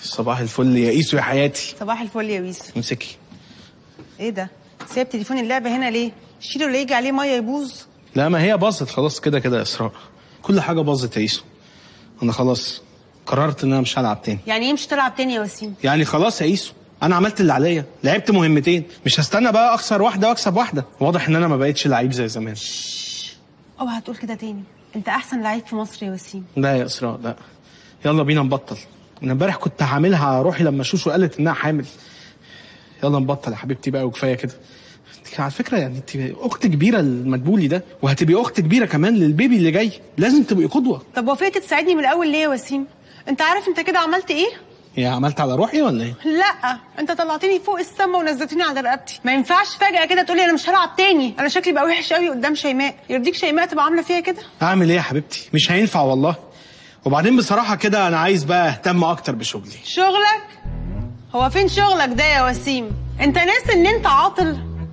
صباح الفل يا ايسو يا حياتي صباح الفل يا ويسو امسكي ايه ده سايب تليفون اللعبه هنا ليه شيله اللي يجي عليه ميه يبوظ لا ما هي باظت خلاص كده كده يا اسراء كل حاجه باظت يا ايسو انا خلاص قررت ان انا مش هلعب تاني يعني ايه مش تلعب تاني يا وسيم يعني خلاص يا ايسو انا عملت اللي عليا لعبت مهمتين مش هستنى بقى اخسر واحده واكسب واحده واضح ان انا ما بقتش لعيب زي زمان اوعى تقول كده تاني انت احسن لعيب في مصر يا وسيم لا يا اسراء لا يلا بينا نبطل انا امبارح كنت هعملها روحي لما شوشو قالت انها حامل يلا نبطل يا حبيبتي بقى وكفايه كده انت على فكره يعني انت اخت كبيره للمدبولي ده وهتبقي اخت كبيره كمان للبيبي اللي جاي لازم تبقي قدوه طب وافقت تساعدني من الاول ليه يا وسيم انت عارف انت كده عملت ايه هي عملت على روحي ولا ايه لا انت طلعتني فوق السما ونزلتني على رقبتي ما ينفعش فجاه كده تقولي انا مش هلعب تاني انا شكلي بقى وحش قوي قدام شيماء يرضيك شيماء تبقى عامله فيها كده اعمل ايه يا حبيبتي مش هينفع والله وبعدين بصراحه كده انا عايز بقى اهتم اكتر بشغلي شغلك هو فين شغلك ده يا وسيم انت ناس ان انت عاطل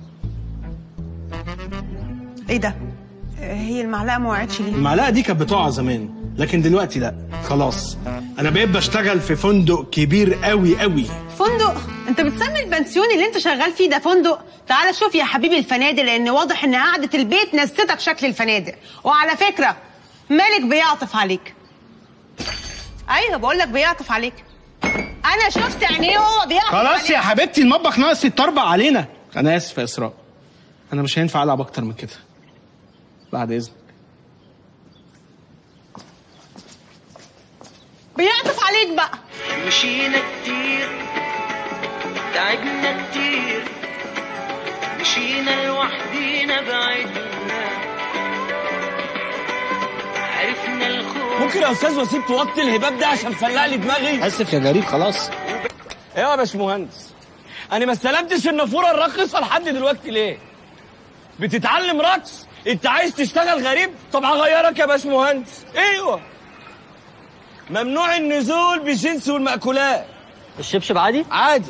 ايه ده هي المعلقه ما وقعتش ليه المعلقه دي كانت بتقع زمان لكن دلوقتي لا خلاص انا بقيت بشتغل في فندق كبير قوي قوي فندق انت بتسمي البنسيون اللي انت شغال فيه ده فندق تعال شوف يا حبيبي الفنادق لان واضح ان قعده البيت نستك شكل الفنادق وعلى فكره مالك بيعطف عليك ايوه بقول لك بيعطف عليك انا شفت عينيه وهو بيعطف خلاص عليك. يا حبيبتي المطبخ ناقص يتطربق علينا انا اسف يا اسراء انا مش هينفع العب اكتر من كده بعد اذنك بيعطف عليك بقى مشينا كتير تعبنا كتير مشينا لوحدينا بعدنا عرفنا الخوف ممكن يا استاذ وسيم توطي الهباب ده عشان فلق لي دماغي اسف يا غريب خلاص ايوه يا باشمهندس انا ما استلمتش النافوره الراقصه لحد دلوقتي ليه بتتعلم رقص انت عايز تشتغل غريب طب هغيرك يا باشمهندس ايوه ممنوع النزول بالجنس والمأكولات الشبشب عادي؟ عادي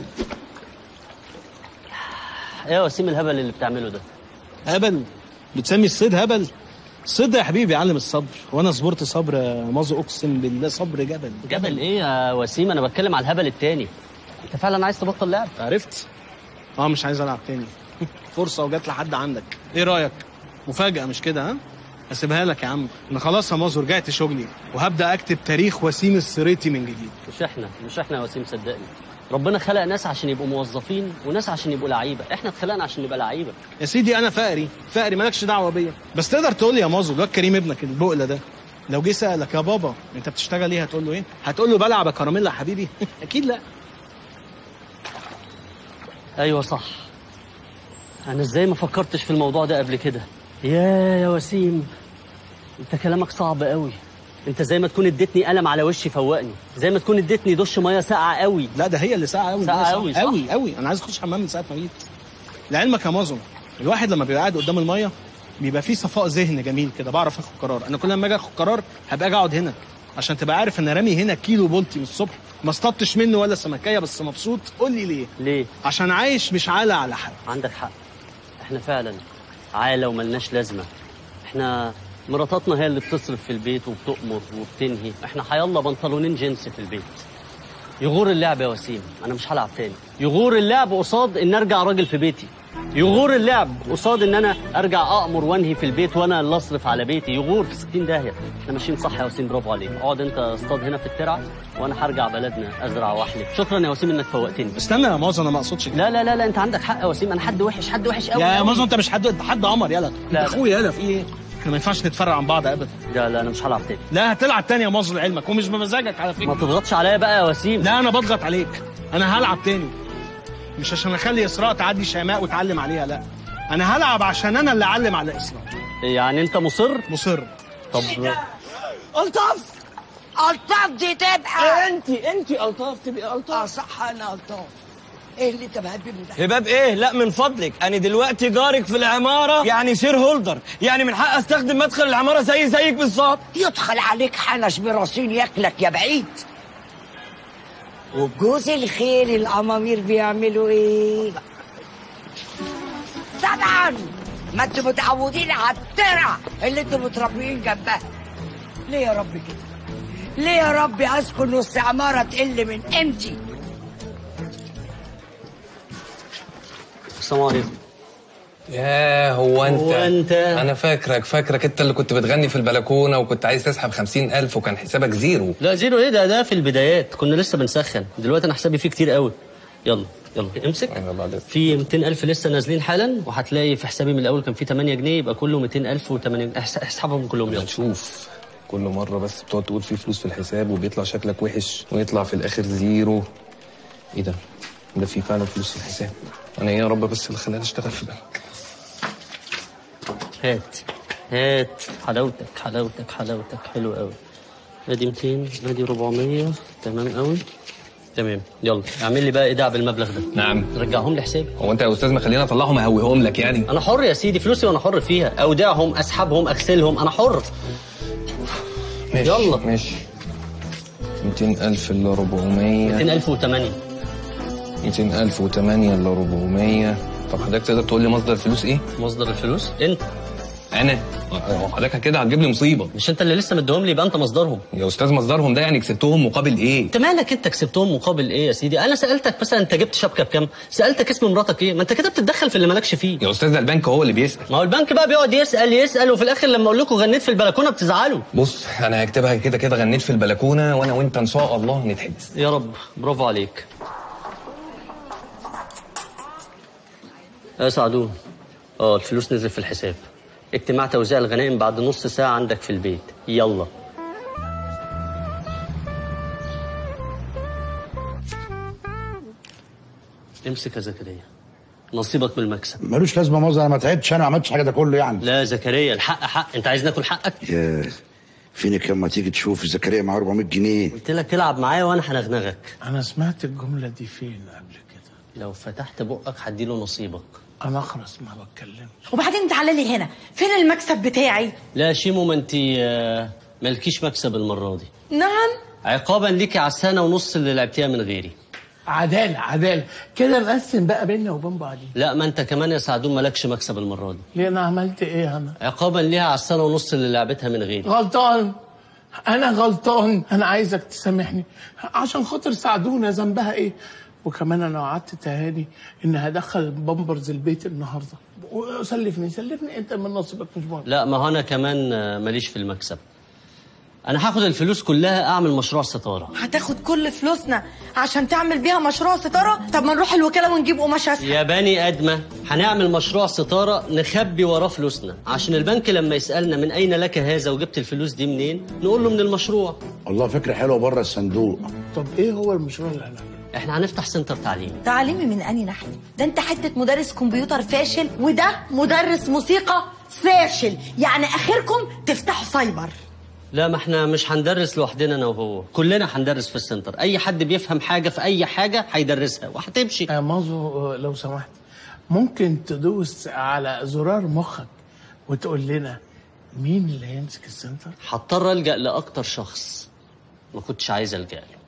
ايه يا وسيم الهبل اللي بتعمله ده؟ هبل بتسمي الصيد هبل الصيد ده يا حبيبي بيعلم الصبر وانا صبرت صبر يا مازو اقسم بالله صبر جبل جبل ايه يا وسيم انا بتكلم على الهبل التاني انت فعلا عايز تبطل لعب عرفت اه مش عايز العب تاني فرصه وجات لحد عندك ايه رايك مفاجاه مش كده ها هسيبها لك يا عم انا خلاص يا مازو رجعت شغلي وهبدا اكتب تاريخ وسيم السريتي من جديد مش احنا مش احنا يا وسيم صدقني ربنا خلق ناس عشان يبقوا موظفين وناس عشان يبقوا لعيبه احنا اتخلقنا عشان نبقى لعيبه يا سيدي انا فقري فقري مالكش دعوه بيا بس تقدر تقول لي يا مازو الواد كريم ابنك البقله ده لو جه سالك يا بابا انت بتشتغل ايه هتقول له ايه هتقول له بلعب يا كراميلا يا حبيبي اكيد لا ايوه صح انا ازاي ما فكرتش في الموضوع ده قبل كده يا يا وسيم انت كلامك صعب قوي انت زي ما تكون اديتني قلم على وشي فوقني زي ما تكون اديتني دش ميه ساقعه قوي لا ده هي اللي ساعه قوي ساقعة قوي، صح؟ قوي قوي انا عايز اخش حمام من ساعه ما جيت لعلمك يا مازو الواحد لما بيبقى قاعد قدام الميه بيبقى فيه صفاء ذهن جميل كده بعرف اخد قرار انا كل ما اجي اخد قرار هبقى اجي اقعد هنا عشان تبقى عارف ان رامي هنا كيلو بولتي من الصبح ما اصطدتش منه ولا سمكيه بس مبسوط قول لي ليه ليه عشان عايش مش عالة على حد عندك حق احنا فعلا عالة وملناش لازمة احنا مراتاتنا هي اللي بتصرف في البيت وبتؤمر وبتنهي احنا حيالله بنطلونين جنس في البيت يغور اللعب يا وسيم انا مش هلعب تاني يغور اللعب قصاد ان ارجع راجل في بيتي يغور اللعب قصاد ان انا ارجع امر وانهي في البيت وانا اللي اصرف على بيتي يغور في 60 داهيه احنا ماشيين صح يا وسيم برافو عليك اقعد انت اصطاد هنا في الترعه وانا هرجع بلدنا ازرع واحلب شكرا يا وسيم انك فوقتني استنى يا مازو انا ما اقصدش كده لا لا لا لا انت عندك حق يا وسيم انا حد وحش حد وحش قوي يا قوي. مازو انت مش حد انت حد قمر يلا انت لا. اخويا يلا في ايه احنا ما ينفعش نتفرق عن بعض ابدا لا لا انا مش هلعب تاني لا هتلعب تاني يا مازو لعلمك ومش بمزاجك على فكره ما تضغطش عليا بقى يا وسيم لا انا بضغط عليك انا هلعب تاني مش عشان اخلي اسراء تعدي شيماء وتعلم عليها لا انا هلعب عشان انا اللي اعلم على اسراء يعني انت مصر مصر طب الطاف الطاف دي تبقى انت انت الطاف تبقى اه الطاف صح انا الطاف ايه اللي انت مهببني ده هباب ايه لا من فضلك انا دلوقتي جارك في العماره يعني شير هولدر يعني من حق استخدم مدخل العماره زي زيك بالظبط يدخل عليك حنش برصين ياكلك يا بعيد وجوز الخير الامامير بيعملوا ايه طبعا ما انتوا متعودين على الترع اللي انتوا متربيين جنبها ليه يا رب كده ليه يا ربي اسكن وسط عماره تقل من قيمتي السلام عليكم يا هو انت هو أنت؟ انا فاكرك فاكرك انت اللي كنت بتغني في البلكونه وكنت عايز تسحب خمسين الف وكان حسابك زيرو لا زيرو ايه ده ده في البدايات كنا لسه بنسخن دلوقتي انا حسابي فيه كتير قوي يلا يلا امسك أيوة بعد إذنك. في 200 الف لسه نازلين حالا وهتلاقي في حسابي من الاول كان في 8 جنيه يبقى كله 200 الف و80 اسحبهم كلهم يلا هنشوف كل مره بس بتقعد تقول في فلوس في الحساب وبيطلع شكلك وحش ويطلع في الاخر زيرو ايه ده ده في فعلا فلوس في الحساب انا ايه يا رب بس اللي خلاني اشتغل في بنك هات هات حلاوتك حلاوتك حلاوتك حلو قوي ادي 200 ادي 400 تمام قوي تمام يلا اعمل لي بقى ايداع بالمبلغ ده نعم رجعهم لي حسابي هو انت يا استاذ مخليني اطلعهم اهويهم لك يعني انا حر يا سيدي فلوسي وانا حر فيها اودعهم اسحبهم اغسلهم انا حر ماشي يلا. ماشي 200 الف الا 400 200008 200 الف و8 الا 400 طب حضرتك تقدر تقول لي مصدر الفلوس ايه مصدر الفلوس انت انا هو حضرتك كده هتجيب لي مصيبه مش انت اللي لسه مديهم لي يبقى انت مصدرهم يا استاذ مصدرهم ده يعني كسبتهم مقابل ايه انت مالك انت كسبتهم مقابل ايه يا سيدي انا سالتك مثلا انت جبت شبكه بكام سالتك اسم مراتك ايه ما انت كده بتتدخل في اللي مالكش فيه يا استاذ ده البنك هو اللي بيسال ما هو البنك بقى بيقعد يسال يسال وفي الاخر لما اقول لكم غنيت في البلكونه بتزعلوا بص انا هكتبها كده كده غنيت في البلكونه وانا وانت ان شاء الله نتحبس يا رب برافو عليك يا سعدون اه الفلوس نزل في الحساب اجتماع توزيع الغنائم بعد نص ساعة عندك في البيت يلا امسك يا زكريا نصيبك من المكسب ملوش لازمه موزع انا ما تعبتش انا ما عملتش حاجه ده كله يعني لا يا زكريا الحق حق انت عايز ناكل حقك يا فينك لما تيجي تشوف زكريا معاه 400 جنيه قلت لك تلعب معايا وانا هنغنغك أنا سمعت الجملة دي فين قبل كده لو فتحت بقك هديله نصيبك أنا أخرس ما بتكلمش وبعدين تعالى لي هنا فين المكسب بتاعي لا يا شيمو ما انت آه، مالكيش مكسب المرة دي نعم عقابا ليكي على السنة ونص اللي لعبتيها من غيري عدالة عدالة كده نقسم بقى بيننا وبين بعضين لا ما انت كمان يا سعدون مالكش مكسب المرة دي ليه أنا عملت إيه أنا عقابا ليها على السنة ونص اللي لعبتها من غيري غلطان أنا غلطان أنا عايزك تسامحني عشان خاطر ساعدونا ذنبها إيه وكمان أنا وعدت تهاني إن هدخل بامبرز البيت النهاردة وسلفني سلفني أنت من نصيبك مش مهم لا ما هو انا كمان آه، ماليش في المكسب انا هاخد الفلوس كلها اعمل مشروع ستارة هتاخد كل فلوسنا عشان تعمل بيها مشروع ستارة طب ما نروح الوكالة ونجيب قماش أسهل يا بني ادمه هنعمل مشروع ستارة نخبي وراه فلوسنا عشان البنك لما يسألنا من اين لك هذا وجبت الفلوس دي منين نقول له من المشروع والله فكره حلوه بره الصندوق طب إيه هو المشروع اللي هنعمله احنا هنفتح سنتر تعليمي تعليمي من أني ناحية ده أنت حتة مدرس كمبيوتر فاشل وده مدرس موسيقى فاشل يعني آخركم تفتحوا سايبر لا ما احنا مش هندرس لوحدنا انا وهو كلنا هندرس في السنتر اي حد بيفهم حاجه في اي حاجه هيدرسها وهتمشي آه مازو آه، لو سمحت ممكن تدوس على زرار مخك وتقول لنا مين اللي هيمسك السنتر هضطر الجا لاكتر شخص ما كنتش عايز الجا له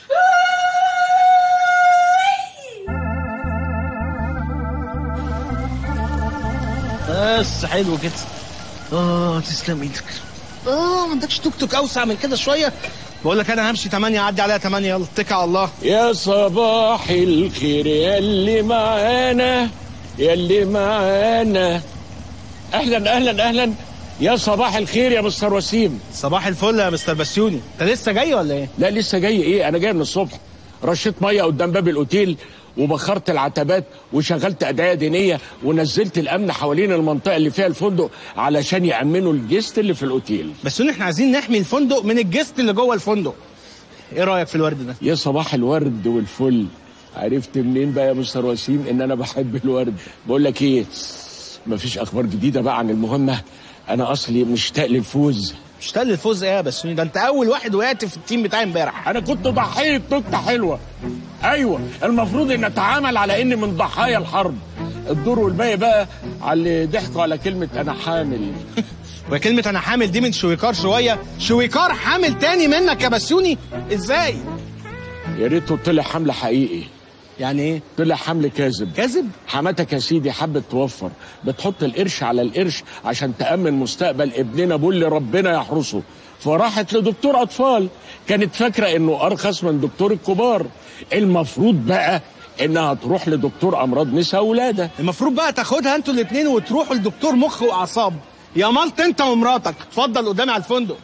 بس حلو كده اه تسلم ايدك اه ما عندكش توك توك اوسع من كده شويه بقول لك انا همشي 8 اعدي عليها 8 يلا اتكل على الله يا صباح الخير يا اللي معانا يا اللي معانا اهلا اهلا اهلا يا صباح الخير يا مستر وسيم صباح الفل يا مستر بسيوني انت لسه جاي ولا ايه لا لسه جاي ايه انا جاي من الصبح رشيت ميه قدام باب الاوتيل وبخرت العتبات وشغلت ادعيه دينيه ونزلت الامن حوالين المنطقه اللي فيها الفندق علشان يامنوا الجست اللي في الاوتيل بسيوني احنا عايزين نحمي الفندق من الجست اللي جوه الفندق ايه رايك في الورد ده يا صباح الورد والفل عرفت منين بقى يا مستر وسيم ان انا بحب الورد بقول لك ايه مفيش اخبار جديده بقى عن المهمه انا اصلي مشتاق للفوز مشتاق للفوز ايه يا بسيوني ده انت اول واحد وقعت في التيم بتاعي امبارح انا كنت ضحيه نكته حلوه ايوه المفروض ان اتعامل على اني من ضحايا الحرب الدور والباقي بقى على اللي ضحكوا على كلمه انا حامل وكلمة أنا حامل دي من شويكار شوية شويكار حامل تاني منك يا بسيوني إزاي؟ يا ريته طلع حمله حقيقي يعني ايه طلع حمل كاذب كاذب حماتك يا سيدي حبت توفر بتحط القرش على القرش عشان تأمن مستقبل ابننا بولي ربنا يحرسه فراحت لدكتور أطفال كانت فاكرة إنه أرخص من دكتور الكبار المفروض بقى إنها تروح لدكتور أمراض نساء ولادة المفروض بقى تاخدها انتوا الاثنين وتروحوا لدكتور مخ واعصاب يا مالت انت ومراتك اتفضل قدامي على الفندق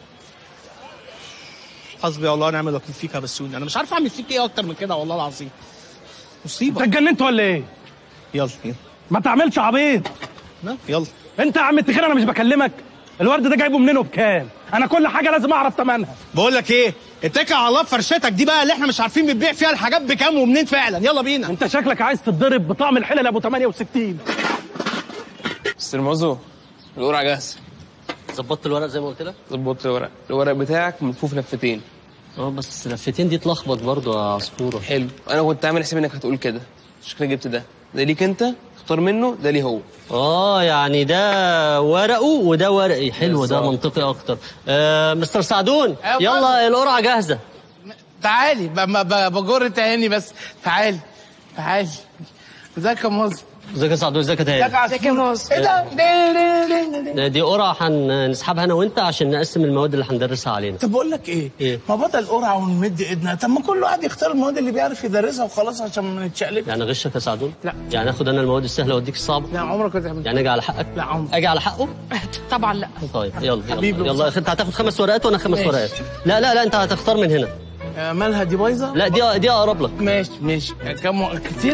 حسبي الله ونعم الوكيل فيك يا بسوني انا مش عارف اعمل فيك ايه اكتر من كده والله العظيم مصيبه انت اتجننت ولا ايه؟ يلا يلا ما تعملش عبيط لا، يلا انت يا عم التخير انا مش بكلمك الورد ده جايبه منين وبكام؟ انا كل حاجه لازم اعرف ثمنها بقول لك ايه اتكل على الله في فرشتك دي بقى اللي احنا مش عارفين بنبيع فيها الحاجات بكام ومنين فعلا يلا بينا انت شكلك عايز تتضرب بطعم الحلل ابو 68 مستر موزو القرعة جاهزة ظبطت الورق زي ما قلت لك ظبطت الورق الورق بتاعك ملفوف لفتين اه بس لفتين دي اتلخبط برضه يا عصفوره حلو انا كنت عامل حساب انك هتقول كده عشان كده جبت ده ده ليك انت اختار منه ده ليه هو اه يعني ده ورقه وده ورقي حلو ده بالظبط. منطقي اكتر آه مستر سعدون أيوة. يلا القرعه جاهزه تعالي ب- ب- بجر تهاني بس تعالي تعالي ازيك يا مصر ازيك يا سعدون ازيك يا ازيك تهاني ازيك يا مصر ايه ده ليه ليه ليه ليه؟ ده- دي قرعه هنسحبها انا وانت عشان نقسم المواد اللي هندرسها علينا طب بقول لك ايه؟ إيه؟ ما بدل قرعه ونمد ايدنا طب ما كل واحد يختار المواد اللي بيعرف يدرسها وخلاص عشان ما نتشقلبش يعني غشك يا سعدون لا. يعني اخد انا المواد السهله واديك الصعبه لا عمرك ما تعمل يعني اجي على حقك لا عمرك اجي على حقه طبعا لا طيب يلا حبيبي يلا, يلا يا اخي انت هتاخد خمس ورقات وانا خمس ماشي. ورقات لا لا لا انت هتختار من هنا آه، مالها دي بايظه؟ لا دي دي اقرب لك ماشي ماشي كم و- كتير؟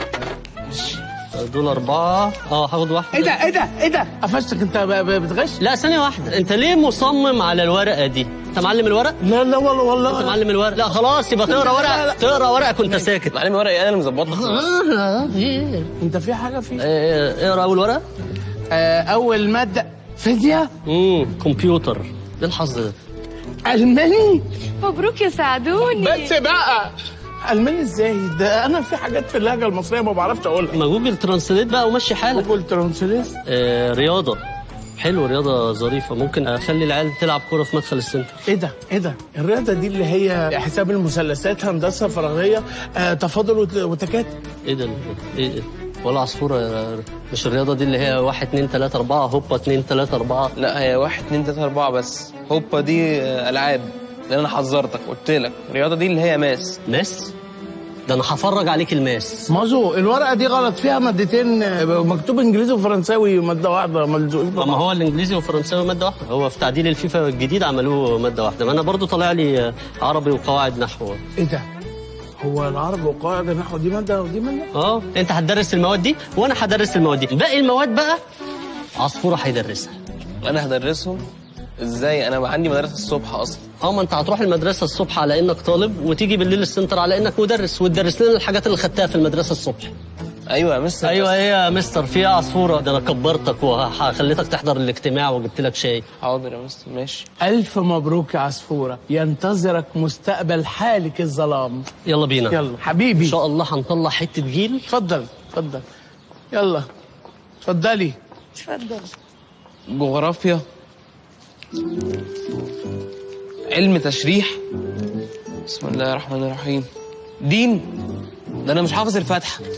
دول اربعه اه هاخد واحده ايه ده ايه ده ايه ده؟ قفشتك انت ب- ب- بتغش؟ لا ثانيه واحده انت ليه مصمم على الورقه دي انت معلم الورق لا لا والله انت والله معلم الورق لا خلاص يبقى تقرا ورقه تقرا ورقه كنت ساكت معلم ورقي انا اللي مظبطها خلاص انت في حاجه في اه، اقرا اول ورقه آه اول ماده فيزياء امم كمبيوتر ايه الحظ ده الماني مبروك يا سعدوني بس بقى الماني ازاي ده انا في حاجات في اللهجه المصريه ما بعرفش اقولها ما جوجل ترانسليت بقى ومشي حالك جوجل ترانسليت آه رياضه حلو رياضه ظريفه ممكن اخلي العيال تلعب كوره في مدخل السنتر ايه ده ايه ده الرياضه دي اللي هي حساب المثلثات هندسه فراغيه آه تفاضل وت- وتكاتك ايه ده ايه ايه ولا عصفوره يا- مش الرياضه دي اللي هي واحد اتنين تلاته اربعه هوبا اتنين تلاته اربعه لا هي واحد اتنين تلاته اربعه بس هوبا دي آه، العاب لان انا حذرتك قلت لك الرياضه دي اللي هي ماس ماس ده انا هفرج عليك الماس مازو الورقه دي غلط فيها مادتين آه، مكتوب انجليزي وفرنساوي ماده واحده ملزوقين طب ما هو الانجليزي والفرنساوي ماده واحده هو في تعديل الفيفا الجديد عملوه ماده واحده ما انا برضو طالع لي آه، عربي وقواعد نحو ايه ده هو العربي وقواعد النحو دي ماده ودي ماده اه انت هتدرس المواد دي وانا هدرس المواد دي باقي المواد بقى عصفوره هيدرسها انا هدرسهم ازاي انا عندي مدرسه الصبح اصلا اه ما انت هتروح المدرسه الصبح على انك طالب وتيجي بالليل السنتر على انك مدرس وتدرس لنا الحاجات اللي خدتها في المدرسه الصبح ايوه يا مستر ايوه ايه يا مستر في عصفوره ده انا كبرتك وخليتك تحضر الاجتماع وجبت لك شاي حاضر يا مستر ماشي الف مبروك يا عصفوره ينتظرك مستقبل حالك الظلام يلا بينا يلا حبيبي ان شاء الله هنطلع حته جيل اتفضل اتفضل يلا اتفضلي اتفضل جغرافيا علم تشريح بسم الله الرحمن الرحيم دين ده انا مش حافظ الفاتحه